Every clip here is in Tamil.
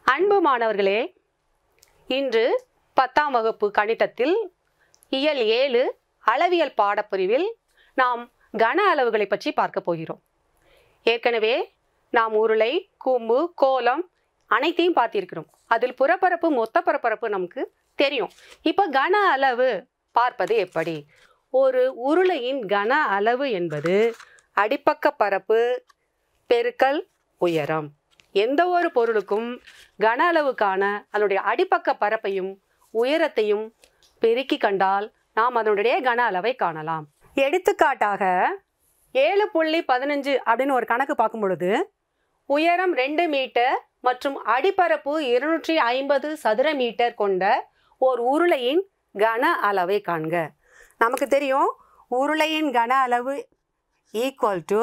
அன்பு மாணவர்களே இன்று பத்தாம் வகுப்பு கணிதத்தில் இயல் ஏழு அளவியல் பாடப்பிரிவில் நாம் கன அளவுகளை பற்றி பார்க்க போகிறோம் ஏற்கனவே நாம் உருளை கூம்பு கோலம் அனைத்தையும் பார்த்திருக்கிறோம் அதில் புறப்பரப்பு மொத்த பரப்பரப்பு நமக்கு தெரியும் இப்போ கன அளவு பார்ப்பது எப்படி ஒரு உருளையின் கன அளவு என்பது அடிப்பக்க பரப்பு பெருக்கல் உயரம் எந்த ஒரு பொருளுக்கும் கன அளவுக்கான அதனுடைய அடிப்பக்க பரப்பையும் உயரத்தையும் பெருக்கி கண்டால் நாம் அதனுடைய கன அளவை காணலாம் எடுத்துக்காட்டாக ஏழு புள்ளி பதினஞ்சு அப்படின்னு ஒரு கணக்கு பார்க்கும் பொழுது உயரம் ரெண்டு மீட்டர் மற்றும் அடிப்பரப்பு இருநூற்றி ஐம்பது சதுர மீட்டர் கொண்ட ஓர் உருளையின் கன அளவை காண்க நமக்கு தெரியும் உருளையின் கன அளவு equal to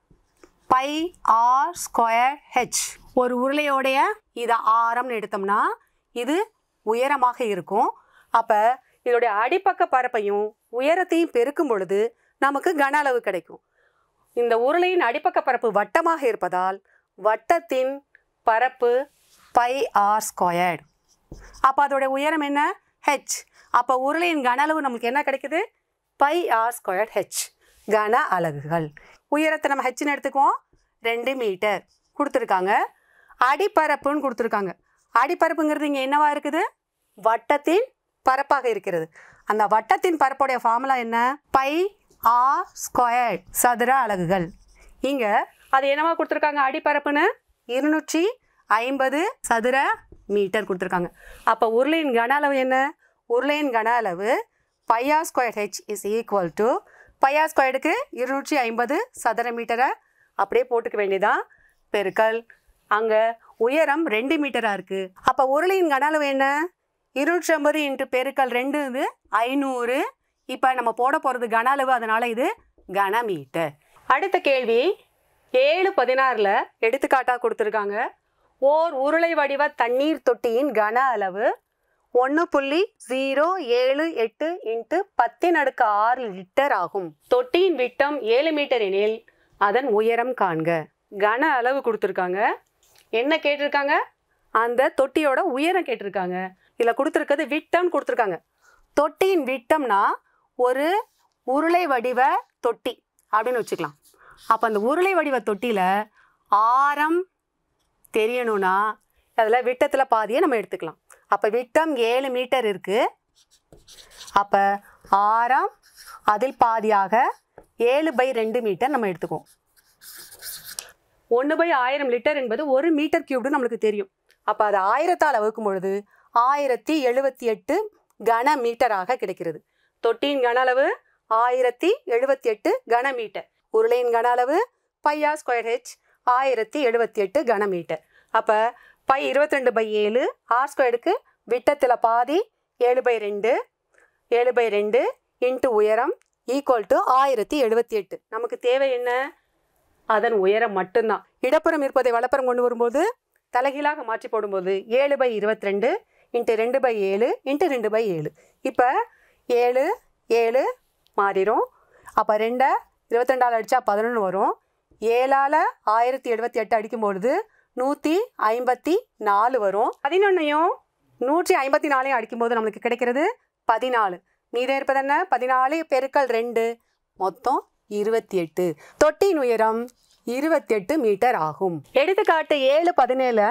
pi R square H ஒரு உருளையோடைய இதை ஆரம்னு எடுத்தோம்னா இது உயரமாக இருக்கும் அப்போ இதோடைய அடிப்பக்க பரப்பையும் உயரத்தையும் பெருக்கும் பொழுது நமக்கு கன அளவு கிடைக்கும் இந்த உருளையின் அடிப்பக்க பரப்பு வட்டமாக இருப்பதால் வட்டத்தின் பரப்பு பை ஆர் ஸ்கொயர்டு அப்போ அதோடைய உயரம் என்ன ஹெச் அப்போ உருளையின் கன அளவு நமக்கு என்ன கிடைக்குது பை ஆர் ஸ்கொயர் ஹெச் கன அலகுகள் உயரத்தை நம்ம ஹெச்னு எடுத்துக்குவோம் ரெண்டு மீட்டர் கொடுத்துருக்காங்க அடிப்பரப்புன்னு கொடுத்துருக்காங்க அடிப்பரப்புங்கிறது இங்கே என்னவா இருக்குது வட்டத்தின் பரப்பாக இருக்கிறது அந்த வட்டத்தின் பரப்புடைய ஃபார்முலா என்ன பை ஆர் ஸ்கொயர் சதுர அலகுகள் இங்கே அது என்னவா கொடுத்துருக்காங்க அடிப்பரப்புன்னு இருநூற்றி ஐம்பது சதுர மீட்டர் கொடுத்துருக்காங்க அப்போ உருளையின் கன அளவு என்ன உருளையின் கன அளவு pi R square H is equal to pi R ஸ்கொயர்டுக்கு இருநூற்றி ஐம்பது சதுர மீட்டரை அப்படியே போட்டுக்க வேண்டியதான் பெருக்கல் அங்கே உயரம் ரெண்டு மீட்டராக இருக்குது அப்போ உருளையின் கன அளவு என்ன இருநூற்றி ஐம்பது இன்ட்டு பெருக்கல் ரெண்டு இது ஐநூறு இப்போ நம்ம போட போகிறது கன அளவு அதனால் இது கன மீட்டர் அடுத்த கேள்வி ஏழு பதினாறில் எடுத்துக்காட்டாக கொடுத்துருக்காங்க ஓர் உருளை வடிவ தண்ணீர் தொட்டியின் கன அளவு ஒன்று புள்ளி ஜீரோ ஏழு எட்டு இன்ட்டு பத்தின் அடுக்கு ஆறு லிட்டர் ஆகும் தொட்டியின் விட்டம் ஏழு மீட்டர் எனில் அதன் உயரம் காண்க கன அளவு கொடுத்துருக்காங்க என்ன கேட்டிருக்காங்க அந்த தொட்டியோட உயரம் கேட்டிருக்காங்க இதில் கொடுத்துருக்கிறது விட்டம் கொடுத்துருக்காங்க தொட்டியின் விட்டம்னா ஒரு உருளை வடிவ தொட்டி அப்படின்னு வச்சுக்கலாம் அப்போ அந்த உருளை வடிவ தொட்டியில் ஆரம் தெரியணும்னா அதில் விட்டத்தில் பாதியை நம்ம எடுத்துக்கலாம் அப்போ விட்டம் ஏழு மீட்டர் இருக்குது அப்போ ஆரம் அதில் பாதியாக ஏழு பை ரெண்டு மீட்டர் நம்ம எடுத்துக்குவோம் ஒன்று பை ஆயிரம் லிட்டர் என்பது ஒரு மீட்டர் கியூப்னு நம்மளுக்கு தெரியும் அப்போ அது ஆயிரத்தால் வகுக்கும் பொழுது ஆயிரத்தி எழுபத்தி எட்டு கன மீட்டராக கிடைக்கிறது தொட்டியின் கன அளவு ஆயிரத்தி எழுபத்தி எட்டு கன மீட்டர் உருளையின் கன அளவு பையா ஸ்கொயர் ஹெச் ஆயிரத்தி எழுபத்தி எட்டு கன மீட்டர் அப்போ பை இருபத்தி ரெண்டு பை ஏழு ஆர் ஸ்கொயருக்கு விட்டத்தில் பாதி ஏழு பை ரெண்டு ஏழு பை ரெண்டு இன்ட்டு உயரம் ஈக்குவல் டு ஆயிரத்தி எழுபத்தி எட்டு நமக்கு தேவை என்ன அதன் உயரம் மட்டும்தான் இடப்புறம் இருப்பதை வலப்புறம் கொண்டு வரும்போது தலைகீழாக மாற்றி போடும்போது ஏழு பை இருபத்தி ரெண்டு இன்ட்டு ரெண்டு பை ஏழு இன்ட்டு ரெண்டு பை ஏழு இப்போ ஏழு ஏழு மாறிடும் அப்போ ரெண்டை இருபத்தி ரெண்டால் அடித்தா பதினொன்று வரும் ஏழால் ஆயிரத்தி எழுபத்தி எட்டு அடிக்கும்பொழுது நூற்றி ஐம்பத்தி நாலு வரும் பதினொன்னையும் நூற்றி ஐம்பத்தி நாலையும் அடிக்கும்போது நம்மளுக்கு கிடைக்கிறது பதினாலு மீதம் இருப்பது என்ன பதினாலு பெருக்கல் ரெண்டு மொத்தம் இருபத்தி எட்டு தொட்டியின் உயரம் இருபத்தி எட்டு மீட்டர் ஆகும் எடுத்துக்காட்டு ஏழு பதினேழு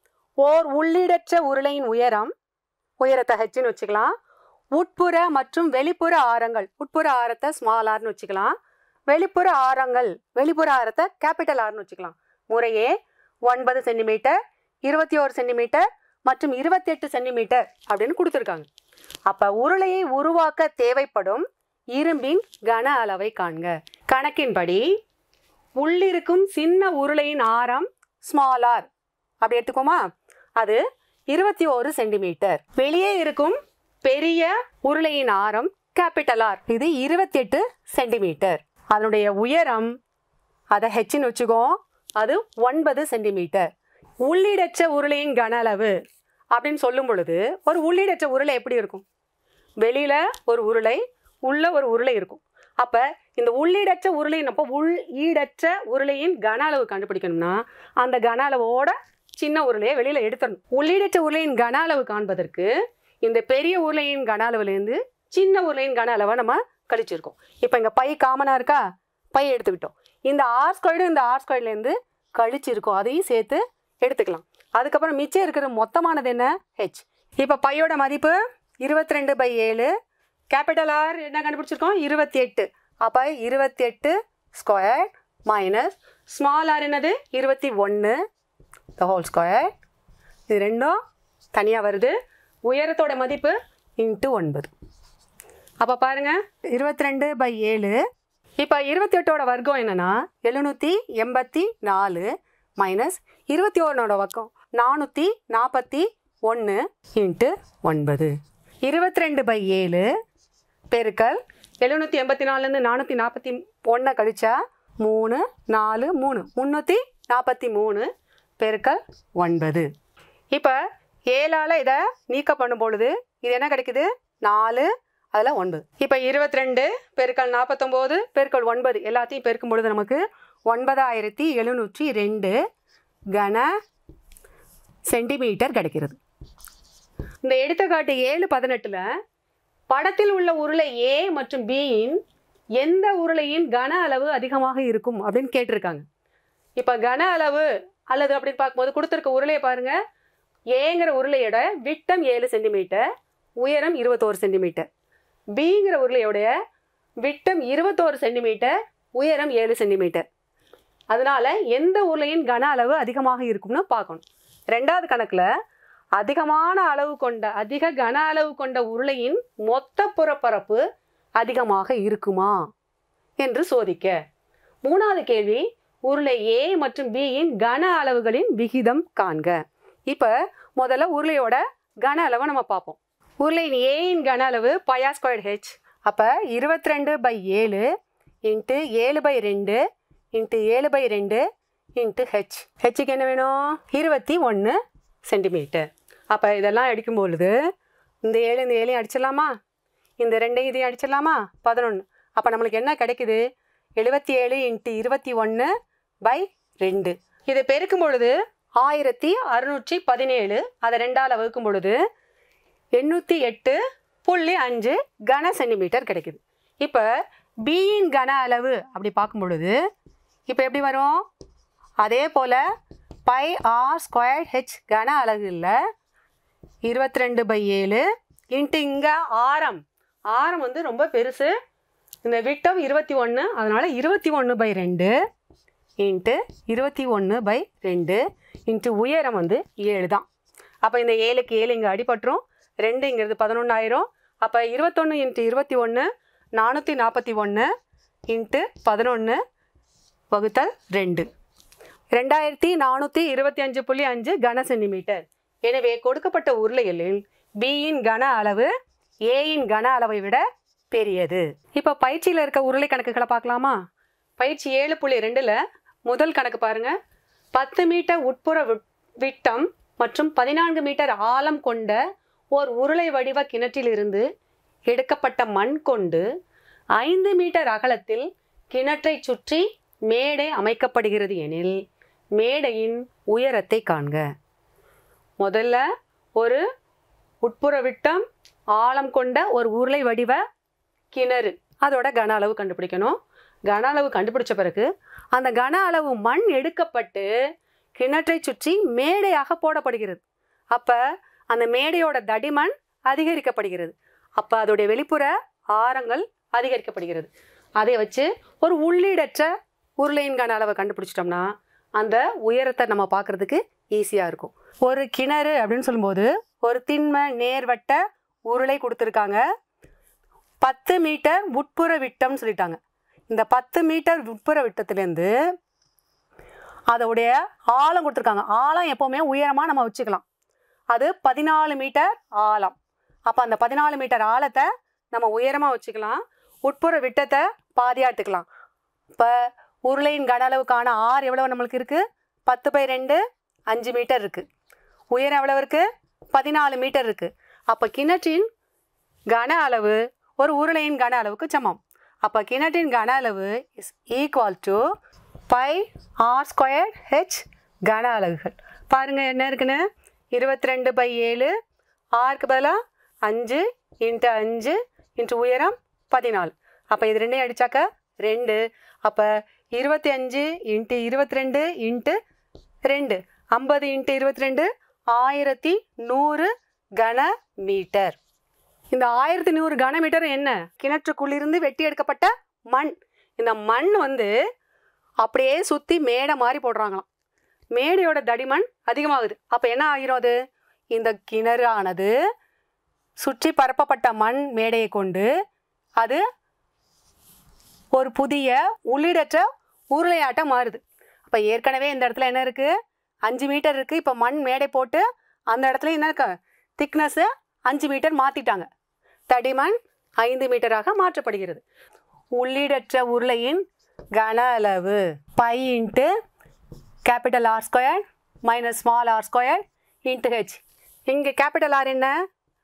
ஓர் உள்ளீடற்ற உருளையின் உயரம் உயரத்தை ஹெச்னு வச்சுக்கலாம் உட்புற மற்றும் வெளிப்புற ஆரங்கள் உட்புற ஆரத்தை ஸ்மால் ஆர்னு வச்சுக்கலாம் வெளிப்புற ஆரங்கள் வெளிப்புற ஆரத்தை கேபிட்டல் ஆர்னு வச்சுக்கலாம் முறையே ஒன்பது சென்டிமீட்டர் இருபத்தி ஓரு சென்டிமீட்டர் மற்றும் இருபத்தெட்டு சென்டிமீட்டர் அப்படின்னு கொடுத்துருக்காங்க அப்போ உருளையை உருவாக்க தேவைப்படும் இரும்பின் கன அளவை காண்க கணக்கின்படி உள்ளிருக்கும் சின்ன உருளையின் ஆரம் ஸ்மால் ஆர் அப்படி எடுத்துக்கோமா அது இருபத்தி ஓரு சென்டிமீட்டர் வெளியே இருக்கும் பெரிய உருளையின் ஆரம் கேபிட்டல் ஆர் இது இருபத்தி எட்டு சென்டிமீட்டர் அதனுடைய உயரம் அதை ஹெச்னு வச்சுக்கோ அது ஒன்பது சென்டிமீட்டர் உள்ளிடற்ற உருளையின் கன அளவு அப்படின்னு சொல்லும் பொழுது ஒரு உள்ளிடற்ற உருளை எப்படி இருக்கும் வெளியில் ஒரு உருளை உள்ள ஒரு உருளை இருக்கும் அப்போ இந்த உள்ளீடற்ற உருளையின் அப்போ உள் ஈடற்ற உருளையின் கன அளவு கண்டுபிடிக்கணும்னா அந்த கன அளவோட சின்ன உருளையை வெளியில் எடுத்துடணும் உள்ளீடற்ற உருளையின் கன அளவு காண்பதற்கு இந்த பெரிய உருளையின் கன அளவுலேருந்து சின்ன உருளையின் கன அளவை நம்ம கழிச்சிருக்கோம் இப்போ இங்கே பை காமனாக இருக்கா பை எடுத்துக்கிட்டோம் இந்த ஆர் ஸ்கொயர்டு இந்த ஆர் ஸ்கொயர்லேருந்து கழிச்சிருக்கோம் அதையும் சேர்த்து எடுத்துக்கலாம் அதுக்கப்புறம் மிச்சம் இருக்கிற மொத்தமானது என்ன ஹெச் இப்போ பையோட மதிப்பு இருபத்தி ரெண்டு பை ஏழு கேபிட்டல் ஆர் என்ன கண்டுபிடிச்சிருக்கோம் இருபத்தி எட்டு அப்போ இருபத்தி எட்டு ஸ்கொயர் மைனஸ் ஸ்மால் ஆர் என்னது இருபத்தி ஒன்று த ஹோல் ஸ்கொயர் இது ரெண்டும் தனியாக வருது உயரத்தோட மதிப்பு இன்ட்டு ஒன்பது அப்போ பாருங்க இருபத்தி ரெண்டு பை ஏழு இப்போ இருபத்தி எட்டோட வர்க்கம் என்னன்னா எழுநூற்றி எண்பத்தி நாலு மைனஸ் இருபத்தி ஒன்னோட வர்க்கம் நானூற்றி நாற்பத்தி ஒன்று இன்ட்டு ஒன்பது இருபத்தி ரெண்டு பை ஏழு பெருக்கல் எழுநூற்றி எண்பத்தி நாலுலேருந்து நானூற்றி நாற்பத்தி ஒன்றை கழிச்சா மூணு நாலு மூணு முந்நூற்றி நாற்பத்தி மூணு பெருக்கல் ஒன்பது இப்போ ஏழால் இதை நீக்க பண்ணும் பொழுது இது என்ன கிடைக்குது நாலு அதில் ஒன்பது இப்போ இருபத்தி ரெண்டு பெருக்கல் நாற்பத்தொம்போது பெருக்கல் ஒன்பது எல்லாத்தையும் பெருக்கும் பொழுது நமக்கு ஒன்பதாயிரத்தி எழுநூற்றி ரெண்டு கன சென்டிமீட்டர் கிடைக்கிறது இந்த எடுத்துக்காட்டு ஏழு பதினெட்டில் படத்தில் உள்ள உருளை ஏ மற்றும் பியின் எந்த உருளையின் கன அளவு அதிகமாக இருக்கும் அப்படின்னு கேட்டிருக்காங்க இப்போ கன அளவு அல்லது அப்படின்னு பார்க்கும்போது கொடுத்துருக்க உருளையை பாருங்க ஏங்கிற உருளையோட விட்டம் ஏழு சென்டிமீட்டர் உயரம் இருபத்தோரு சென்டிமீட்டர் பிங்கிற உருளையோடைய விட்டம் இருபத்தோரு சென்டிமீட்டர் உயரம் ஏழு சென்டிமீட்டர் அதனால எந்த உருளையின் கன அளவு அதிகமாக இருக்கும்னு பார்க்கணும் ரெண்டாவது கணக்கில் அதிகமான அளவு கொண்ட அதிக கன அளவு கொண்ட உருளையின் மொத்த புறப்பரப்பு அதிகமாக இருக்குமா என்று சோதிக்க மூணாவது கேள்வி உருளை ஏ மற்றும் பியின் கன அளவுகளின் விகிதம் காண்க இப்போ முதல்ல உருளையோட கன அளவை நம்ம பார்ப்போம் உருளையின் ஏயின் கன அளவு பயா ஸ்கொயர் ஹெச் அப்போ இருபத்தி ரெண்டு பை ஏழு இன்ட்டு ஏழு பை ரெண்டு இன்ட்டு ஏழு பை ரெண்டு இன்ட்டு ஹெச் ஹெச்சுக்கு என்ன வேணும் இருபத்தி ஒன்று சென்டிமீட்டர் அப்போ இதெல்லாம் அடிக்கும் பொழுது இந்த ஏழு இந்த ஏழையும் அடிச்சிடலாமா இந்த ரெண்டையும் இதையும் அடிச்சிடலாமா பதினொன்று அப்போ நம்மளுக்கு என்ன கிடைக்குது எழுபத்தி ஏழு இன்ட்டு இருபத்தி ஒன்று பை ரெண்டு இதை பெருக்கும் பொழுது ஆயிரத்தி அறுநூற்றி பதினேழு அதை ரெண்டால் வகுக்கும் பொழுது எண்ணூற்றி எட்டு புள்ளி அஞ்சு கன சென்டிமீட்டர் கிடைக்குது இப்போ பியின் கன அளவு அப்படி பார்க்கும் பொழுது இப்போ எப்படி வரும் அதே போல் பை ஆர் ஸ்கொயர் ஹெச் கன அலகு இல்லை இருபத்தி ரெண்டு பை ஏழு இன்ட்டு இங்கே ஆரம் ஆரம் வந்து ரொம்ப பெருசு இந்த விட்டம் இருபத்தி ஒன்று அதனால் இருபத்தி ஒன்று பை ரெண்டு இன்ட்டு இருபத்தி ஒன்று பை ரெண்டு இன்ட்டு உயரம் வந்து ஏழு தான் அப்போ இந்த ஏழுக்கு ஏழு இங்கே அடிபட்டுரும் ரெண்டுங்கிறது பதினொன்றாயிரம் அப்போ இருபத்தொன்று இன்ட்டு இருபத்தி ஒன்று நானூற்றி நாற்பத்தி ஒன்று இன்ட்டு பதினொன்று வகுத்தல் ரெண்டு ரெண்டாயிரத்தி நானூற்றி இருபத்தி அஞ்சு புள்ளி அஞ்சு கன சென்டிமீட்டர் எனவே கொடுக்கப்பட்ட உருளைகளில் பியின் கன அளவு ஏயின் கன அளவை விட பெரியது இப்போ பயிற்சியில் இருக்க உருளை கணக்குகளை பார்க்கலாமா பயிற்சி ஏழு புள்ளி ரெண்டில் முதல் கணக்கு பாருங்க பத்து மீட்டர் உட்புற விட்- விட்டம் மற்றும் பதினான்கு மீட்டர் ஆழம் கொண்ட ஓர் உருளை வடிவ கிணற்றிலிருந்து எடுக்கப்பட்ட மண் கொண்டு ஐந்து மீட்டர் அகலத்தில் கிணற்றை சுற்றி மேடை அமைக்கப்படுகிறது எனில் மேடையின் உயரத்தை காண்க முதல்ல ஒரு உட்புற விட்டம் ஆழம் கொண்ட ஒரு உருளை வடிவ கிணறு அதோட கன அளவு கண்டுபிடிக்கணும் கன அளவு கண்டுபிடிச்ச பிறகு அந்த கன அளவு மண் எடுக்கப்பட்டு கிணற்றை சுற்றி மேடையாக போடப்படுகிறது அப்போ அந்த மேடையோட தடிமன் அதிகரிக்கப்படுகிறது அப்போ அதோடைய வெளிப்புற ஆரங்கள் அதிகரிக்கப்படுகிறது அதை வச்சு ஒரு உள்ளீடற்ற உருளையின் கன அளவை கண்டுபிடிச்சிட்டோம்னா அந்த உயரத்தை நம்ம பார்க்கறதுக்கு ஈஸியாக இருக்கும் ஒரு கிணறு அப்படின்னு சொல்லும்போது ஒரு திண்ம நேர்வட்ட உருளை கொடுத்துருக்காங்க பத்து மீட்டர் உட்புற விட்டம்னு சொல்லிட்டாங்க இந்த பத்து மீட்டர் உட்புற விட்டத்துலேருந்து அதோடைய ஆழம் கொடுத்துருக்காங்க ஆழம் எப்போவுமே உயரமாக நம்ம வச்சுக்கலாம் அது பதினாலு மீட்டர் ஆழம் அப்போ அந்த பதினாலு மீட்டர் ஆழத்தை நம்ம உயரமாக வச்சுக்கலாம் உட்புற விட்டத்தை பாதியாக எடுத்துக்கலாம் இப்போ உருளையின் கன அளவுக்கான ஆர் எவ்வளோ நம்மளுக்கு இருக்குது பத்து பை ரெண்டு அஞ்சு மீட்டர் இருக்குது உயரம் எவ்வளோ இருக்குது பதினாலு மீட்டர் இருக்குது அப்போ கிணற்றின் கன அளவு ஒரு உருளையின் கன அளவுக்கு சமம் அப்போ கிணற்றின் கன அளவு is equal to pi R square H கன அலகுகள் பாருங்க என்ன இருக்குன்னு இருபத்தி ரெண்டு பை ஏழு ஆறுக்கு பதிலாக அஞ்சு இன்ட்டு அஞ்சு இன்ட்டு உயரம் பதினாலு அப்போ இது ரெண்டையும் அடித்தாக்க ரெண்டு அப்போ இருபத்தி அஞ்சு இன்ட்டு இருபத்தி ரெண்டு இன்ட்டு ரெண்டு ஐம்பது இன்ட்டு இருபத்தி ரெண்டு ஆயிரத்தி நூறு கன மீட்டர் இந்த ஆயிரத்தி நூறு கன மீட்டர் என்ன கிணற்றுக்குள்ளிருந்து வெட்டி எடுக்கப்பட்ட மண் இந்த மண் வந்து அப்படியே சுற்றி மேடை மாதிரி போடுறாங்களாம் மேடையோட தடிமன் அதிகமாகுது அப்போ என்ன ஆகிரும் அது இந்த கிணறு ஆனது சுற்றி பரப்பப்பட்ட மண் மேடையை கொண்டு அது ஒரு புதிய உள்ளிடற்ற உருளையாட்டம் மாறுது அப்போ ஏற்கனவே இந்த இடத்துல என்ன இருக்குது அஞ்சு மீட்டர் இருக்குது இப்போ மண் மேடை போட்டு அந்த இடத்துல என்ன இருக்கு திக்னஸ்ஸு அஞ்சு மீட்டர் மாற்றிட்டாங்க தடிமன் ஐந்து மீட்டராக மாற்றப்படுகிறது உள்ளீடற்ற உருளையின் கன அளவு pi into capital R square minus small R square into H இங்கே கேபிட்டல் ஆர் என்ன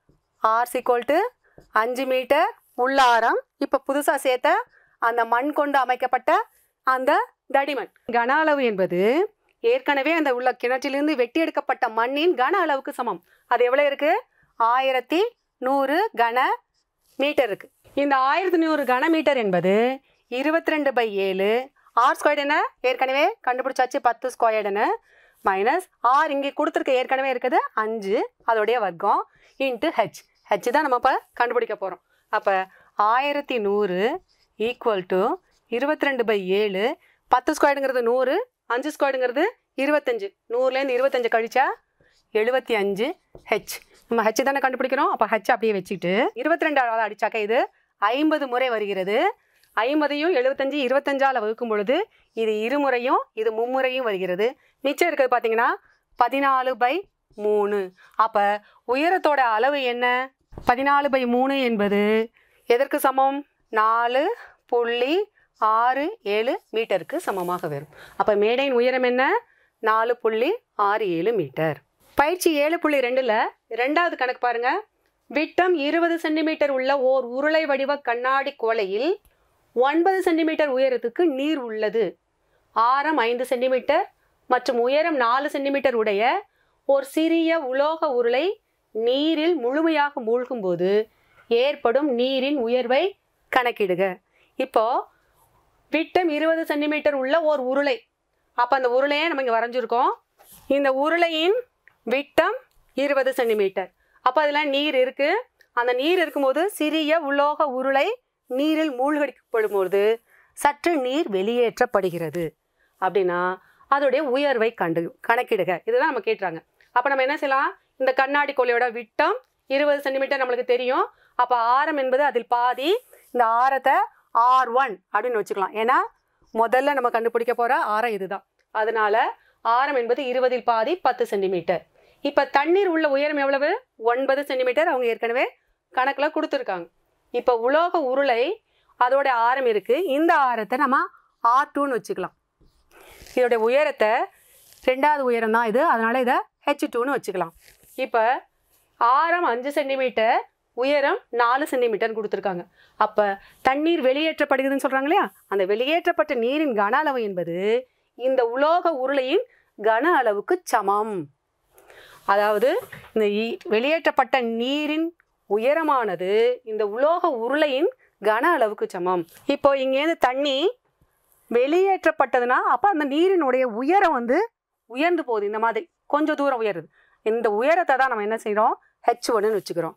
ஆர் சிக்வல் டு அஞ்சு மீட்டர் உள்ள ஆரம் இப்போ புதுசாக சேர்த்த அந்த மண் கொண்டு அமைக்கப்பட்ட அந்த தடிமன் கன அளவு என்பது ஏற்கனவே அந்த உள்ள கிணற்றிலிருந்து வெட்டி எடுக்கப்பட்ட மண்ணின் கன அளவுக்கு சமம் அது எவ்வளோ இருக்கு ஆயிரத்தி நூறு கன மீட்டர் இருக்கு இந்த ஆயிரத்தி நூறு கன மீட்டர் என்பது இருபத்தி ரெண்டு பை ஏழு ஆர் ஸ்கொயர்டு என்ன ஏற்கனவே கண்டுபிடிச்சாச்சு பத்து ஸ்கொயர்டுன்னு மைனஸ் ஆர் இங்கே கொடுத்துருக்க ஏற்கனவே இருக்குது அஞ்சு அதோடைய வர்க்கம் இன்ட்டு ஹெச் ஹெச் தான் நம்ம இப்போ கண்டுபிடிக்க போகிறோம் அப்போ ஆயிரத்தி நூறு ஈக்குவல் டு இருபத்தி ரெண்டு பை ஏழு பத்து ஸ்கொயர்டுங்கிறது நூறு அஞ்சு ஸ்கொயர்டுங்கிறது இருபத்தஞ்சு நூறுலேருந்து இருபத்தஞ்சு கழிச்சா எழுபத்தி அஞ்சு ஹெச் நம்ம ஹெச் தானே கண்டுபிடிக்கிறோம் அப்போ ஹெச் அப்படியே வச்சுட்டு இருபத்தி ரெண்டாவது அடிச்சாக்க இது ஐம்பது முறை வருகிறது ஐம்பதையும் எழுபத்தஞ்சு இருபத்தஞ்சால் வகுக்கும் பொழுது இது இருமுறையும் இது மும்முறையும் வருகிறது மிச்சம் இருக்கிறது பார்த்தீங்கன்னா பதினாலு பை மூணு அப்போ உயரத்தோட அளவு என்ன பதினாலு பை மூணு என்பது எதற்கு சமம் நாலு புள்ளி ஆறு ஏழு மீட்டருக்கு சமமாக வரும் அப்போ மேடையின் உயரம் என்ன நாலு புள்ளி ஆறு ஏழு மீட்டர் பயிற்சி ஏழு புள்ளி ரெண்டில் ரெண்டாவது கணக்கு பாருங்க விட்டம் இருபது சென்டிமீட்டர் உள்ள ஓர் உருளை வடிவ கண்ணாடி குவளையில் ஒன்பது சென்டிமீட்டர் உயரத்துக்கு நீர் உள்ளது ஆரம் ஐந்து சென்டிமீட்டர் மற்றும் உயரம் நாலு சென்டிமீட்டர் உடைய ஒரு சிறிய உலோக உருளை நீரில் முழுமையாக மூழ்கும்போது ஏற்படும் நீரின் உயர்வை கணக்கிடுக இப்போ விட்டம் இருபது சென்டிமீட்டர் உள்ள ஒரு உருளை அப்போ அந்த உருளையை நம்ம இங்கே வரைஞ்சிருக்கோம் இந்த உருளையின் விட்டம் இருபது சென்டிமீட்டர் அப்போ அதில் நீர் இருக்குது அந்த நீர் இருக்கும்போது சிறிய உலோக உருளை நீரில் மூழ்கடிக்கப்படும் பொழுது சற்று நீர் வெளியேற்றப்படுகிறது அப்படின்னா அதோடைய உயர்வை கண்டு கணக்கிடுக இதுதான் நம்ம கேட்டுறாங்க அப்போ நம்ம என்ன செய்யலாம் இந்த கண்ணாடி கோலையோட விட்டம் இருபது சென்டிமீட்டர் நம்மளுக்கு தெரியும் அப்போ ஆரம் என்பது அதில் பாதி இந்த ஆரத்தை ஆர் ஒன் அப்படின்னு வச்சுக்கலாம் ஏன்னா முதல்ல நம்ம கண்டுபிடிக்க போகிற ஆரம் இதுதான் அதனால ஆரம் என்பது இருபதில் பாதி பத்து சென்டிமீட்டர் இப்போ தண்ணீர் உள்ள உயரம் எவ்வளவு ஒன்பது சென்டிமீட்டர் அவங்க ஏற்கனவே கணக்கில் கொடுத்துருக்காங்க இப்போ உலோக உருளை அதோட ஆரம் இருக்குது இந்த ஆரத்தை நம்ம ஆர் டூன்னு வச்சுக்கலாம் இதோடைய உயரத்தை ரெண்டாவது உயரம் தான் இது அதனால் இதை ஹெச் டூன்னு வச்சுக்கலாம் இப்போ ஆரம் அஞ்சு சென்டிமீட்டர் உயரம் நாலு சென்டிமீட்டர் கொடுத்துருக்காங்க அப்போ தண்ணீர் வெளியேற்றப்படுகிறதுன்னு சொல்கிறாங்க இல்லையா அந்த வெளியேற்றப்பட்ட நீரின் கன அளவு என்பது இந்த உலோக உருளையின் கன அளவுக்கு சமம் அதாவது இந்த இ- வெளியேற்றப்பட்ட நீரின் உயரமானது இந்த உலோக உருளையின் கன அளவுக்கு சமம் இப்போ இங்கேருந்து தண்ணி வெளியேற்றப்பட்டதுன்னா அப்போ அந்த நீரினுடைய உயரம் வந்து உயர்ந்து போகுது இந்த மாதிரி கொஞ்சம் தூரம் உயருது இந்த உயரத்தை தான் நம்ம என்ன செய்கிறோம் ஹெச் ஒன்னு வச்சுக்கிறோம்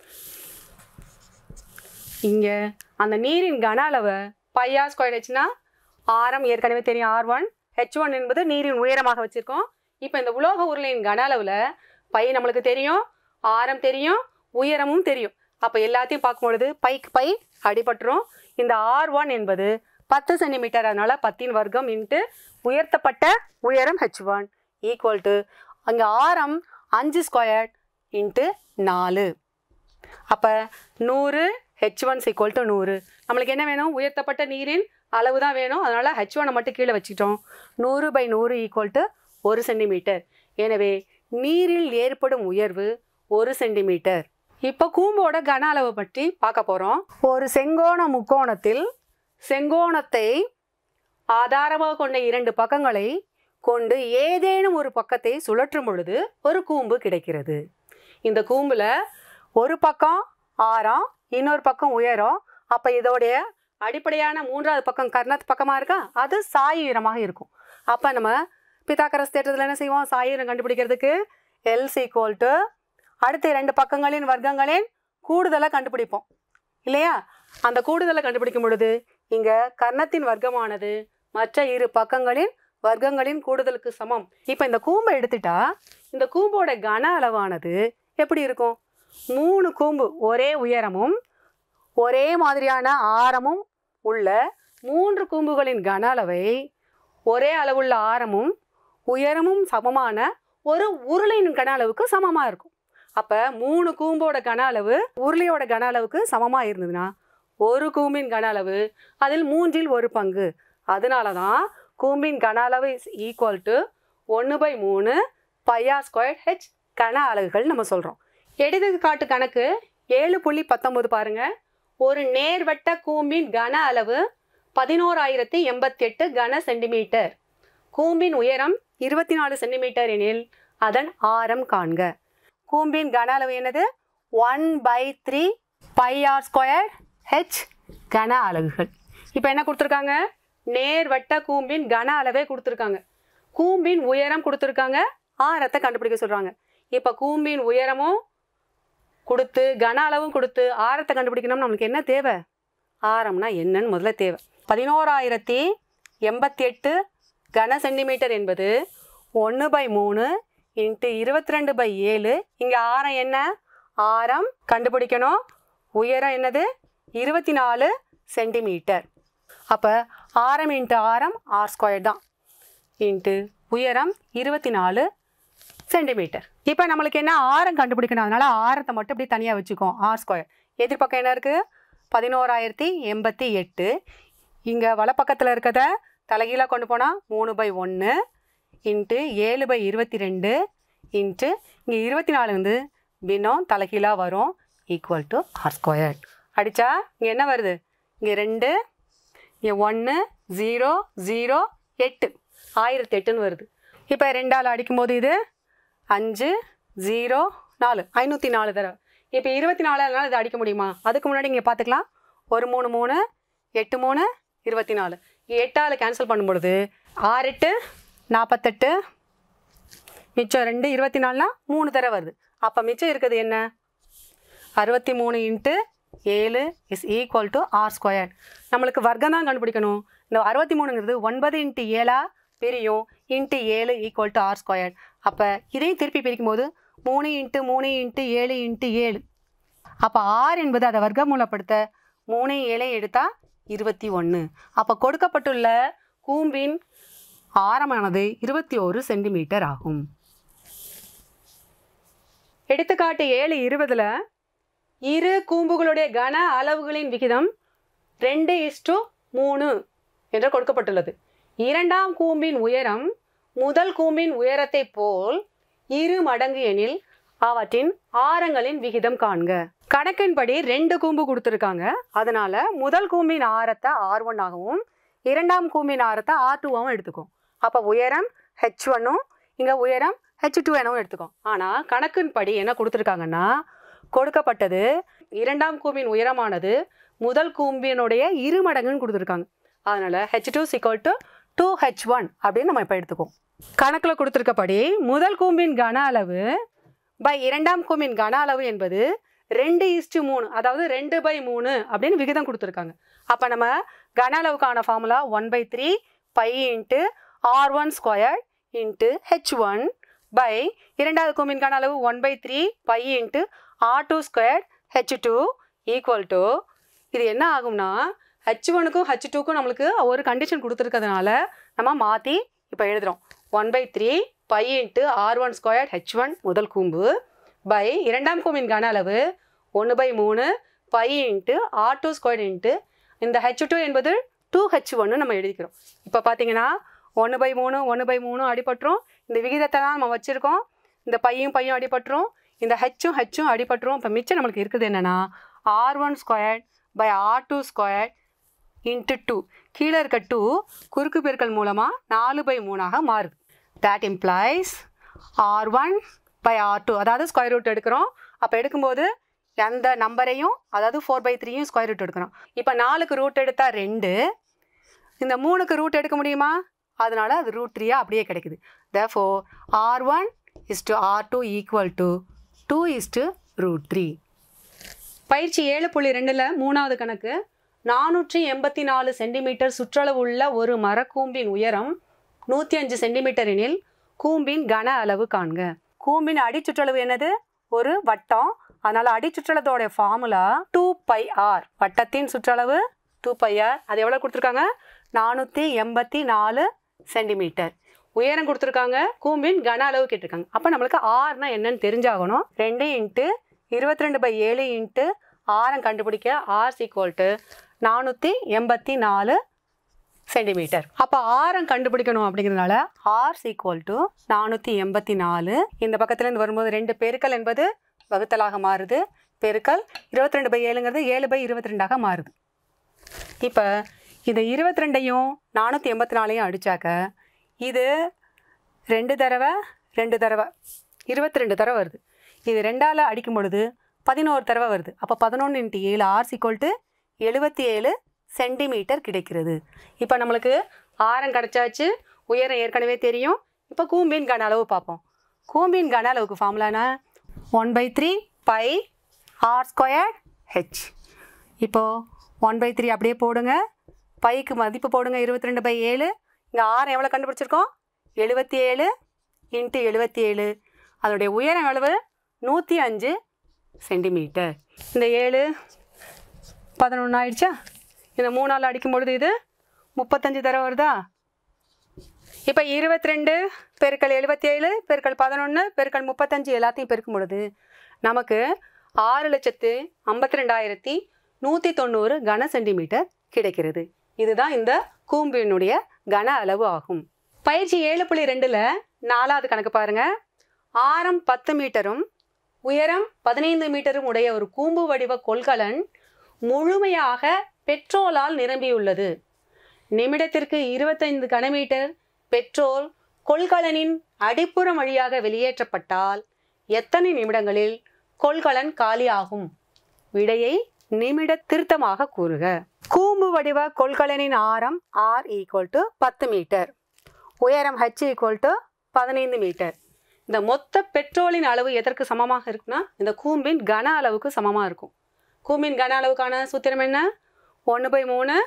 இங்கே அந்த நீரின் கன அளவை பையா ஸ்கொயர் ஹெச்னா ஆரம் ஏற்கனவே தெரியும் ஆர் ஒன் ஹெச் ஒன் என்பது நீரின் உயரமாக வச்சுருக்கோம் இப்போ இந்த உலோக உருளையின் கன அளவில் பை நம்மளுக்கு தெரியும் ஆரம் தெரியும் உயரமும் தெரியும் அப்போ எல்லாத்தையும் பார்க்கும்பொழுது பைக்கு பை அடிபட்டுரும் இந்த ஆர் ஒன் என்பது பத்து சென்டிமீட்டர் அதனால பத்தின் வர்க்கம் இன்ட்டு உயர்த்தப்பட்ட உயரம் ஹெச் ஒன் ஈக்குவல் டு அங்கே ஆரம் அஞ்சு ஸ்கொயர் இன்ட்டு நாலு அப்போ நூறு ஹெச் ஒன் ஈக்குவல் டு நூறு நம்மளுக்கு என்ன வேணும் உயர்த்தப்பட்ட நீரின் அளவு தான் வேணும் அதனால் ஹெச் ஒனை மட்டும் கீழே வச்சுட்டோம் நூறு பை நூறு ஈக்குவல் டு ஒரு சென்டிமீட்டர் எனவே நீரில் ஏற்படும் உயர்வு ஒரு சென்டிமீட்டர் இப்போ கூம்போட கன அளவு பற்றி பார்க்க போகிறோம் ஒரு செங்கோண முக்கோணத்தில் செங்கோணத்தை ஆதாரமாக கொண்ட இரண்டு பக்கங்களை கொண்டு ஏதேனும் ஒரு பக்கத்தை சுழற்றும் பொழுது ஒரு கூம்பு கிடைக்கிறது இந்த கூம்புல ஒரு பக்கம் ஆரம் இன்னொரு பக்கம் உயரம் அப்போ இதோடைய அடிப்படையான மூன்றாவது பக்கம் கர்ணத் பக்கமாக இருக்கா அது சாயுரமாக இருக்கும் அப்போ நம்ம பித்தாக்கரஸ் தேட்டத்தில் என்ன செய்வோம் சாயுரம் கண்டுபிடிக்கிறதுக்கு எல் சீக்வல் டு அடுத்த ரெண்டு பக்கங்களின் வர்க்கங்களின் கூடுதலை கண்டுபிடிப்போம் இல்லையா அந்த கூடுதலை கண்டுபிடிக்கும் பொழுது இங்கே கர்ணத்தின் வர்க்கமானது மற்ற இரு பக்கங்களின் வர்க்கங்களின் கூடுதலுக்கு சமம் இப்போ இந்த கூம்பை எடுத்துட்டா இந்த கூம்போட கன அளவானது எப்படி இருக்கும் மூணு கூம்பு ஒரே உயரமும் ஒரே மாதிரியான ஆரமும் உள்ள மூன்று கூம்புகளின் கன அளவை ஒரே அளவுள்ள ஆரமும் உயரமும் சமமான ஒரு உருளையின் கன அளவுக்கு சமமாக இருக்கும் அப்போ மூணு கூம்போட கன அளவு உருளையோட கன அளவுக்கு சமமாக இருந்ததுன்னா ஒரு கூம்பின் கன அளவு அதில் மூன்றில் ஒரு பங்கு அதனால தான் கூம்பின் கன அளவு இஸ் ஈக்குவல் டு ஒன்று பை மூணு பையா ஸ்கொயர் ஹெச் கன அலகுகள் நம்ம சொல்கிறோம் எடுத்துக்காட்டு கணக்கு ஏழு புள்ளி பத்தொம்போது பாருங்க ஒரு நேர்வட்ட கூம்பின் கன அளவு பதினோராயிரத்தி எண்பத்தெட்டு கன சென்டிமீட்டர் கூம்பின் உயரம் இருபத்தி நாலு சென்டிமீட்டர் எனில் அதன் ஆரம் காண்க கூம்பின் கன அளவு என்னது one by three pi R square H கன அலகுகள் இப்போ என்ன கொடுத்துருக்காங்க நேர்வட்ட கூம்பின் கன அளவே கொடுத்துருக்காங்க கூம்பின் உயரம் கொடுத்துருக்காங்க ஆரத்தை கண்டுபிடிக்க சொல்கிறாங்க இப்போ கூம்பின் உயரமும் கொடுத்து கன அளவும் கொடுத்து ஆரத்தை கண்டுபிடிக்கணும் நம்மளுக்கு என்ன தேவை ஆரம்னா என்னன்னு முதல்ல தேவை பதினோராயிரத்தி எண்பத்தி எட்டு கன சென்டிமீட்டர் என்பது ஒன்று பை மூணு இன்ட்டு இருபத்தி ரெண்டு பை ஏழு இங்கே ஆரம் என்ன ஆரம் கண்டுபிடிக்கணும் உயரம் என்னது இருபத்தி நாலு சென்டிமீட்டர் அப்போ ஆரம் இன்ட்டு ஆரம் ஆர் ஸ்கொயர் தான் இன்ட்டு உயரம் இருபத்தி நாலு சென்டிமீட்டர் இப்போ நம்மளுக்கு என்ன ஆரம் கண்டுபிடிக்கணும் அதனால ஆரத்தை மட்டும் இப்படி தனியாக வச்சுக்கோம் ஆர் ஸ்கொயர் எதிர்பக்கம் என்ன இருக்குது பதினோராயிரத்தி எண்பத்தி எட்டு இங்கே வலப்பக்கத்தில் இருக்கிறத தலைகீழாக கொண்டு போனால் மூணு பை ஒன்று இன்ட்டு ஏழு பை இருபத்தி ரெண்டு இன்ட்டு இங்கே இருபத்தி நாலு வந்து பின்னம் தலைகீழாக வரும் ஈக்குவல் டு ஆர் ஸ்கொயர் அடித்தா இங்கே என்ன வருது இங்கே ரெண்டு இங்கே ஒன்று ஜீரோ ஜீரோ எட்டு ஆயிரத்தி எட்டுன்னு வருது இப்போ ரெண்டால் அடிக்கும்போது இது அஞ்சு ஜீரோ நாலு ஐநூற்றி நாலு தடவை இப்போ இருபத்தி நாலுனால இது அடிக்க முடியுமா அதுக்கு முன்னாடி இங்கே பார்த்துக்கலாம் ஒரு மூணு மூணு எட்டு மூணு இருபத்தி நாலு எட்டால் கேன்சல் பண்ணும் பொழுது ஆறு எட்டு நாற்பத்தெட்டு மிச்சம் ரெண்டு இருபத்தி நாலுனா மூணு தடவை வருது அப்போ மிச்சம் இருக்குது என்ன அறுபத்தி மூணு இன்ட்டு ஏழு is equal to r square நம்மளுக்கு வர்க்கம் தான் கண்டுபிடிக்கணும் இந்த அறுபத்தி மூணுங்கிறது ஒன்பது இன்ட்டு ஏழா பிரியும் இன்ட்டு ஏழு ஈக்குவல் டு ஆர் ஸ்கொயர் அப்போ இதையும் திருப்பி பிரிக்கும் போது மூணு இன்ட்டு மூணு இன்ட்டு ஏழு இன்ட்டு ஏழு அப்போ ஆறு என்பது அதை வர்க்கமூலப்படுத்த மூணு ஏழையும் எடுத்தால் இருபத்தி ஒன்று அப்போ கொடுக்கப்பட்டுள்ள கூம்பின் ஆரமானது இருபத்தி ஒரு சென்டிமீட்டர் ஆகும் எடுத்துக்காட்டு ஏழு இருபதில் இரு கூம்புகளுடைய கன அளவுகளின் விகிதம் ரெண்டு இஸ்டு மூணு என்று கொடுக்கப்பட்டுள்ளது இரண்டாம் கூம்பின் உயரம் முதல் கூம்பின் உயரத்தை போல் இரு மடங்கு எனில் அவற்றின் ஆரங்களின் விகிதம் காண்க கணக்கின்படி ரெண்டு கூம்பு கொடுத்துருக்காங்க அதனால முதல் கூம்பின் ஆரத்தை ஆர் ஒன் ஆகவும் இரண்டாம் கூம்பின் ஆரத்தை ஆர் டூவாகவும் எடுத்துக்கும் அப்போ உயரம் ஹெச் ஒன்னும் இங்கே உயரம் ஹெச் டூ எனவும் எடுத்துக்கும் ஆனால் கணக்கின்படி என்ன கொடுத்துருக்காங்கன்னா கொடுக்கப்பட்டது இரண்டாம் கூம்பின் உயரமானது முதல் கூம்பினுடைய இரு மடங்குன்னு கொடுத்துருக்காங்க அதனால் h two is equal to two h one அப்படின்னு நம்ம இப்போ எடுத்துக்குவோம் கணக்கில் கொடுத்துருக்கப்படி முதல் கூம்பின் கன அளவு பை இரண்டாம் கூம்பின் கன அளவு என்பது ரெண்டு ஈஸ்டு மூணு அதாவது ரெண்டு பை மூணு அப்படின்னு விகிதம் கொடுத்துருக்காங்க அப்போ நம்ம கன அளவுக்கான formula one by three pi into r one square into h one by இரண்டாவது கூம்பின் கன அளவு one by three pi into r two square h two equal to இது என்ன ஆகும்னா ஹெச் ஒனுக்கும் ஹெச் டூக்கும் நம்மளுக்கு ஒரு கண்டிஷன் கொடுத்துருக்கிறதுனால நம்ம மாற்றி இப்போ எழுதுகிறோம் one by three pi into r one square h one முதல் கூம்பு பை இரண்டாம் கூம்பின் கன அளவு ஒன்று பை மூணு pi into r two square into இந்த ஹெச் டூ என்பது டூ ஹெச் ஒன்னு நம்ம எழுதிக்கிறோம் இப்போ பார்த்தீங்கன்னா ஒன்று பை மூணு ஒன்று பை மூணு அடிபட்டுரும் இந்த விகிதத்தை தான் நம்ம வச்சுருக்கோம் இந்த பையும் பையும் அடிபட்டுரும் இந்த ஹெச்சும் ஹெச்சும் அடிபட்டுரும் இப்போ மிச்சம் நம்மளுக்கு இருக்குது என்னென்னா r one square by r two square into two கீழே இருக்க டூ குறுக்கு பெருக்கல் மூலமாக நாலு பை மூணாக மாறுது that implies r one by r two அதாவது ஸ்கொயர் ரூட் எடுக்கிறோம் அப்போ எடுக்கும்போது எந்த நம்பரையும் அதாவது ஃபோர் பை த்ரீயும் ஸ்கொயர் ரூட் எடுக்கிறோம் இப்போ நாலுக்கு ரூட் எடுத்தால் ரெண்டு இந்த மூணுக்கு ரூட் எடுக்க முடியுமா அதனால அது ரூட் த்ரீயாக அப்படியே கிடைக்குது therefore r one is to r two equal to two is to root three பயிற்சி ஏழு புள்ளி ரெண்டில் மூணாவது கணக்கு நானூற்றி எண்பத்தி நாலு சென்டிமீட்டர் சுற்றளவு உள்ள ஒரு மரக்கூம்பின் உயரம் நூற்றி அஞ்சு சென்டிமீட்டர் எனில் கூம்பின் கன அளவு காண்க கூம்பின் அடிச்சுற்றளவு என்னது ஒரு வட்டம் அதனால் அடிச்சுற்றளத்தோட ஃபார்முலா டூ பை ஆர் வட்டத்தின் சுற்றளவு டூ பை ஆர் அது எவ்வளோ கொடுத்துருக்காங்க நானூற்றி எண்பத்தி நாலு சென்டிமீட்டர் உயரம் கொடுத்துருக்காங்க கூம்பின் கன அளவு கேட்டிருக்காங்க அப்போ நம்மளுக்கு ஆர்னா என்னன்னு தெரிஞ்சாகணும் ரெண்டு இன்ட்டு இருபத்தி ரெண்டு பை ஏழு இன்ட்டு ஆரம் கண்டுபிடிக்க ஆர் சீக்வல் நானூற்றி எண்பத்தி நாலு சென்டிமீட்டர் அப்போ ஆரம் கண்டுபிடிக்கணும் அப்படிங்கிறதுனால ஆர் சீக்வல் டு நானூற்றி எண்பத்தி நாலு இந்த பக்கத்துலேருந்து வரும்போது ரெண்டு பெருக்கல் என்பது வகுத்தலாக மாறுது பெருக்கல் இருபத்தி ரெண்டு பை ஏழுங்கிறது ஏழு பை இருபத்தி ரெண்டாக மாறுது இப்போ இந்த இருபத்தி ரெண்டையும் நானூற்றி எண்பத்தி நாலையும் அடித்தாக்க இது ரெண்டு தடவை ரெண்டு தடவை இருபத்தி ரெண்டு தடவை வருது இது ரெண்டால் அடிக்கும் பொழுது பதினோரு தடவை வருது அப்போ பதினொன்று இன்ட்டு ஏழு ஆர் சிக்வல் எழுபத்தி ஏழு சென்டிமீட்டர் கிடைக்கிறது இப்போ நம்மளுக்கு ஆரம் கிடச்சாச்சு உயரம் ஏற்கனவே தெரியும் இப்போ கூம்பின் கன அளவு பார்ப்போம் கூம்பின் கன அளவுக்கு ஃபார்முலானா one by three pi R square h இப்போது ஒன் பை த்ரீ அப்படியே போடுங்க பைக்கு மதிப்பு போடுங்க இருபத்தி ரெண்டு பை ஏழு இங்கே ஆரம் எவ்வளோ கண்டுபிடிச்சிருக்கோம் எழுபத்தி ஏழு இன்ட்டு எழுபத்தி ஏழு அதோடைய உயரம் எவ்வளவு நூற்றி அஞ்சு சென்டிமீட்டர் இந்த ஏழு பதினொன்று ஆயிடுச்சா இந்த மூணால் அடிக்கும் பொழுது இது முப்பத்தஞ்சு தடவை வருதா இப்போ இருபத்தி ரெண்டு பெருக்கல் எழுபத்தி ஏழு பெருக்கல் பதினொன்று பெருக்கல் முப்பத்தஞ்சு எல்லாத்தையும் பெருக்கும் பொழுது நமக்கு ஆறு லட்சத்து ஐம்பத்தி ரெண்டாயிரத்தி நூற்றி தொண்ணூறு கன சென்டிமீட்டர் கிடைக்கிறது இதுதான் இந்த கூம்பினுடைய கன அளவு ஆகும் பயிற்சி ஏழு புள்ளி ரெண்டில் நாலாவது கணக்கு பாருங்க ஆரம் பத்து மீட்டரும் உயரம் பதினைந்து மீட்டரும் உடைய ஒரு கூம்பு வடிவ கொள்கலன் முழுமையாக பெட்ரோலால் நிரம்பியுள்ளது நிமிடத்திற்கு இருபத்தைந்து கனமீட்டர் பெட்ரோல் கொள்கலனின் அடிப்புறம் வழியாக வெளியேற்றப்பட்டால் எத்தனை நிமிடங்களில் கொள்கலன் காலியாகும் விடையை நிமிட திருத்தமாக கூறுக கூம்பு வடிவ கொள்கலனின் ஆரம் ஆர் ஈக்குவல் டு பத்து மீட்டர் உயரம் ஹச் ஈக்குவல் டு பதினைந்து மீட்டர் இந்த மொத்த பெட்ரோலின் அளவு எதற்கு சமமாக இருக்குன்னா இந்த கூம்பின் கன அளவுக்கு சமமாக இருக்கும் கூம்பின் கன அளவுக்கான சூத்திரம் என்ன ஒன்று பை மூணு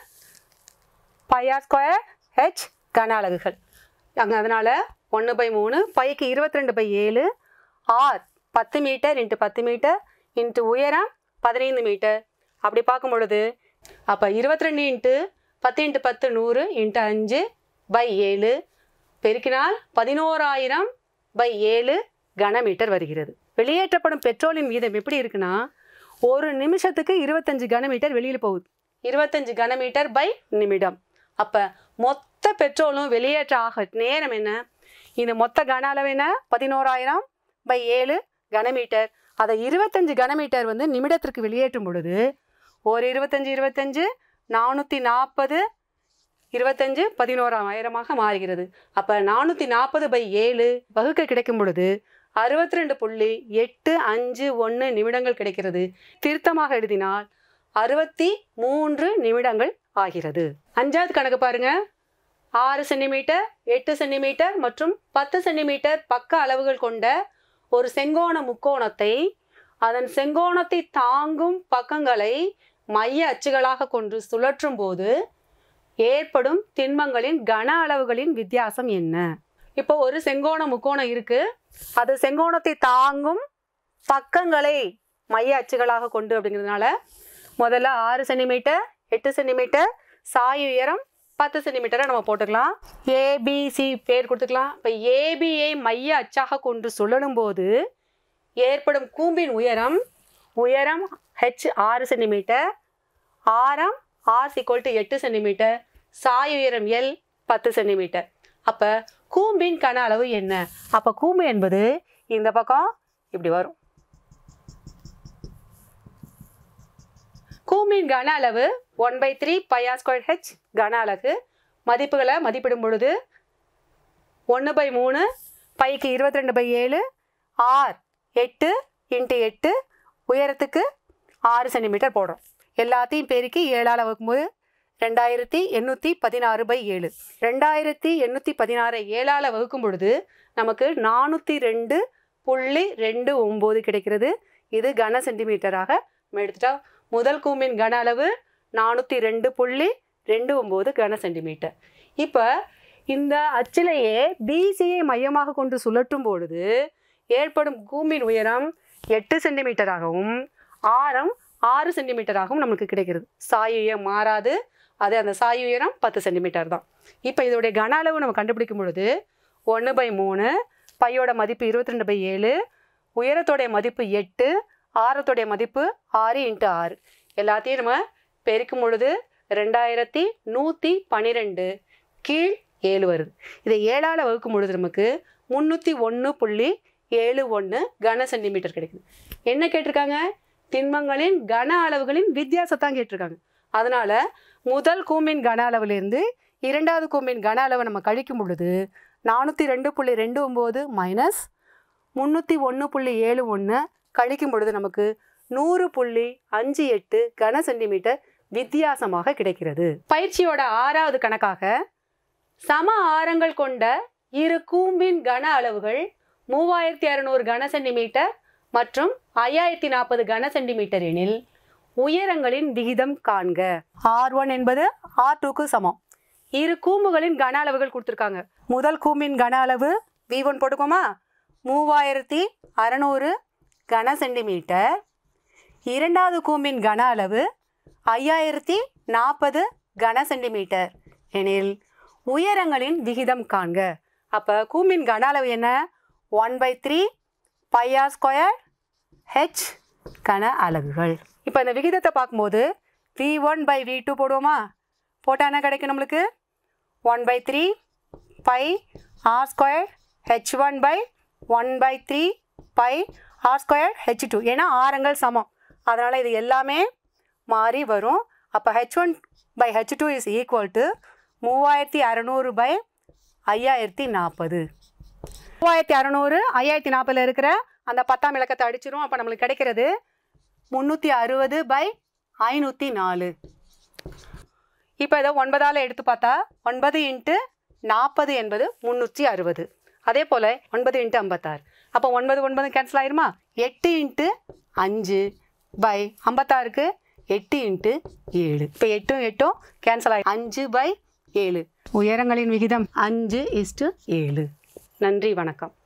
பையார் ஸ்கொயர் ஹெச் கன அலகுகள் அங்கே அதனால் ஒன்று பை மூணு பைக்கு இருபத்தி ரெண்டு பை ஏழு ஆர் பத்து மீட்டர் இன்ட்டு பத்து மீட்டர் இன்ட்டு உயரம் பதினைந்து மீட்டர் அப்படி பார்க்கும் பொழுது அப்போ இருபத்தி ரெண்டு இன்ட்டு பத்து இன்ட்டு பத்து நூறு இன்ட்டு அஞ்சு பை ஏழு பெருக்கினால் பதினோராயிரம் பை ஏழு கனமீட்டர் வருகிறது வெளியேற்றப்படும் பெட்ரோலின் வீதம் எப்படி இருக்குன்னா ஒரு நிமிஷத்துக்கு இருபத்தஞ்சு கனமீட்டர் வெளியில் போகுது இருபத்தஞ்சு கனமீட்டர் பை நிமிடம் அப்போ மொத்த பெட்ரோலும் வெளியேற்ற ஆக நேரம் என்ன இந்த மொத்த கன அளவு என்ன பதினோராயிரம் பை ஏழு கனமீட்டர் அதை இருபத்தஞ்சு கனமீட்டர் வந்து நிமிடத்திற்கு வெளியேற்றும் பொழுது ஒரு இருபத்தஞ்சு இருபத்தஞ்சு நானூற்றி நாற்பது இருபத்தஞ்சு பதினோராயிரமாக மாறுகிறது அப்போ நானூற்றி நாற்பது பை ஏழு வகுக்க கிடைக்கும் பொழுது அறுபத்தி ரெண்டு புள்ளி எட்டு அஞ்சு ஒன்று நிமிடங்கள் கிடைக்கிறது திருத்தமாக எழுதினால் அறுபத்தி மூன்று நிமிடங்கள் ஆகிறது அஞ்சாவது கணக்கு பாருங்க ஆறு சென்டிமீட்டர் எட்டு சென்டிமீட்டர் மற்றும் பத்து சென்டிமீட்டர் பக்க அளவுகள் கொண்ட ஒரு செங்கோண முக்கோணத்தை அதன் செங்கோணத்தை தாங்கும் பக்கங்களை மைய அச்சுகளாக கொண்டு சுழற்றும் போது ஏற்படும் திண்மங்களின் கன அளவுகளின் வித்தியாசம் என்ன இப்போ ஒரு செங்கோண முக்கோணம் இருக்கு அது செங்கோணத்தை தாங்கும் பக்கங்களை மைய அச்சுகளாக கொண்டு அப்படிங்கிறதுனால முதல்ல ஆறு சென்டிமீட்டர் எட்டு சென்டிமீட்டர் சாய் உயரம் பத்து சென்டிமீட்டரை நம்ம போட்டுக்கலாம் ஏபிசி பேர் கொடுத்துக்கலாம் இப்போ ஏபியை மைய அச்சாக கொண்டு சுழலும் போது ஏற்படும் கூம்பின் உயரம் உயரம் ஹெச் ஆறு சென்டிமீட்டர் ஆரம் ஆர் சிக்வல் டு எட்டு சென்டிமீட்டர் சாய் உயரம் எல் பத்து சென்டிமீட்டர் அப்போ கூம்பின் கன அளவு என்ன அப்போ கூம்பு என்பது இந்த பக்கம் இப்படி வரும் கூம்பின் கன அளவு one by three pi r square H கன அலகு மதிப்புகளை மதிப்பிடும் பொழுது ஒன்று பை மூணு பைக்கு இருபத்தி ரெண்டு பை ஏழு ஆர் எட்டு இன்ட்டு எட்டு உயரத்துக்கு ஆறு சென்டிமீட்டர் போடுறோம் எல்லாத்தையும் பெருக்கி ஏழால் வகுக்கும்போது ரெண்டாயிரத்தி எண்ணூற்றி பதினாறு பை ஏழு ரெண்டாயிரத்தி எண்ணூற்றி பதினாறு ஏழால் வகுக்கும் பொழுது நமக்கு நானூற்றி ரெண்டு புள்ளி ரெண்டு ஒம்பது கிடைக்கிறது இது கன சென்டிமீட்டராக நம்ம எடுத்துட்டா முதல் கூம்பின் கன அளவு நானூற்றி ரெண்டு புள்ளி ரெண்டு ஒம்பது கன சென்டிமீட்டர் இப்போ இந்த அச்சிலையே பிசியை மையமாக கொண்டு சுழற்றும் பொழுது ஏற்படும் கூம்பின் உயரம் எட்டு சென்டிமீட்டராகவும் ஆரம் ஆறு சென்டிமீட்டராகவும் நமக்கு கிடைக்கிறது சாயுயம் மாறாது அது அந்த சாய் உயரம் பத்து சென்டிமீட்டர் தான் இப்போ இதோடைய கன அளவு நம்ம கண்டுபிடிக்கும் பொழுது ஒன்று பை மூணு பையோட மதிப்பு இருபத்தி ரெண்டு பை ஏழு உயரத்தோடைய மதிப்பு எட்டு ஆரத்தோடைய மதிப்பு ஆறு இன்ட்டு ஆறு எல்லாத்தையும் நம்ம பெருக்கும் பொழுது ரெண்டாயிரத்தி நூற்றி பன்னிரெண்டு கீழ் ஏழு வருது இதை ஏழால் வகுக்கும் பொழுது நமக்கு முந்நூற்றி ஒன்று புள்ளி ஏழு ஒன்று கன சென்டிமீட்டர் கிடைக்குது என்ன கேட்டிருக்காங்க திண்மங்களின் கன அளவுகளின் வித்தியாசத்தான் கேட்டிருக்காங்க அதனால முதல் கூம்பின் கன அளவுலேருந்து இரண்டாவது கூம்பின் கன அளவை நம்ம கழிக்கும் பொழுது நானூற்றி ரெண்டு புள்ளி ரெண்டு ஒம்பது மைனஸ் முந்நூற்றி ஒன்று புள்ளி ஏழு ஒன்று கழிக்கும் பொழுது நமக்கு நூறு புள்ளி அஞ்சு எட்டு கன சென்டிமீட்டர் வித்தியாசமாக கிடைக்கிறது பயிற்சியோட ஆறாவது கணக்காக சம ஆரங்கள் கொண்ட இரு கூம்பின் கன அளவுகள் மூவாயிரத்தி அறநூறு கன சென்டிமீட்டர் மற்றும் ஐயாயிரத்தி நாற்பது கன சென்டிமீட்டர் எனில் உயரங்களின் விகிதம் காண்க ஆர் ஒன் என்பது ஆர் டூக்கு சமம் இரு கூம்புகளின் கன அளவுகள் கொடுத்துருக்காங்க முதல் கூம்பின் கன அளவு வி ஒன் போட்டுக்கோமா மூவாயிரத்தி அறநூறு கன சென்டிமீட்டர் இரண்டாவது கூம்பின் கன அளவு ஐயாயிரத்தி நாற்பது கன சென்டிமீட்டர் எனில் உயரங்களின் விகிதம் காண்க அப்போ கூம்பின் கன அளவு என்ன one by three pi r square H கன அலகுகள் இப்போ இந்த விகிதத்தை பார்க்கும்போது v one by v two போடுவோமா போட்டால் என்ன கிடைக்கும் நம்மளுக்கு one by three pi R square h one by one by three pi R square h two ஏன்னா ஆரங்கள் சமம் அதனால் இது எல்லாமே மாறி வரும் அப்போ h one by h two is equal to மூவாயிரத்தி அறநூறு பை ஐயாயிரத்தி நாற்பது மூவாயிரத்தி அறநூறு ஐயாயிரத்தி நாற்பதில் இருக்கிற அந்த பத்தாம் இலக்கத்தை அடிச்சிரும் அப்போ நம்மளுக்கு கிடைக்கிறது முந்நூற்றி அறுபது பை ஐநூற்றி நாலு இப்போ இதை ஒன்பதால் எடுத்து பார்த்தா ஒன்பது இன்ட்டு நாற்பது என்பது முந்நூற்றி அறுபது அதே போல் ஒன்பது இன்ட்டு ஐம்பத்தாறு அப்போ ஒன்பது ஒன்பது கேன்சல் ஆயிருமா எட்டு இன்ட்டு அஞ்சு பை ஐம்பத்தாறுக்கு எட்டு இன்ட்டு ஏழு இப்போ எட்டும் எட்டும் கேன்சல் ஆகி அஞ்சு பை ஏழு உயரங்களின் விகிதம் அஞ்சு இஸ்டு ஏழு நன்றி வணக்கம்